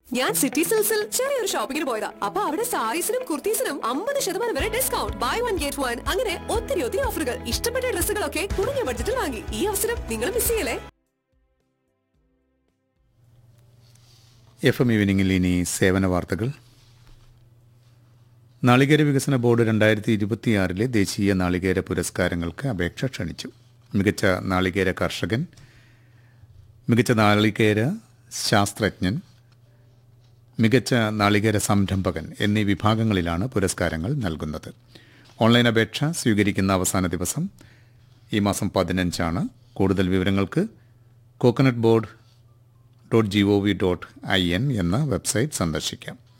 ഞാൻ സിറ്റി സിൽസിൽ ചെറിയൊരു ഷോപ്പിങ്ങിന് പോയതാ അപ്പൊ അവിടെ സാരീസിനും കുർത്തീസിനും അമ്പത് ശതമാനം വരെ discount buy one get one അങ്ങനെ ഒത്തിരി ഒത്തിരി ഓഫറുകൾ ഇഷ്ടപ്പെട്ട ഡ്രസ്സുകളൊക്കെ കുറഞ്ഞ ബഡ്ജറ്റിൽ വാങ്ങി ഈ അവസരം നിങ്ങൾ മിസ് ചെയ്യലേ എഫ് എം ഈവനിങ്ങിൽ ഇനി സേവന വാർത്തകൾ നാളികേര വികസന ബോർഡ് രണ്ടായിരത്തി ഇരുപത്തിയാറിലെ ദേശീയ നാളികേര പുരസ്കാരങ്ങൾക്ക് അപേക്ഷ ക്ഷണിച്ചു മികച്ച നാളികേര കർഷകൻ മികച്ച നാളികേര ശാസ്ത്രജ്ഞൻ മികച്ച നാളികേര സംരംഭകൻ എന്നീ വിഭാഗങ്ങളിലാണ് പുരസ്കാരങ്ങൾ നൽകുന്നത് ഓൺലൈൻ അപേക്ഷ സ്വീകരിക്കുന്ന അവസാന ദിവസം ഈ മാസം പതിനഞ്ചാണ് കൂടുതൽ വിവരങ്ങൾക്ക് coconut board dot G O V dot I N എന്ന വെബ്സൈറ്റ് സന്ദർശിക്കാം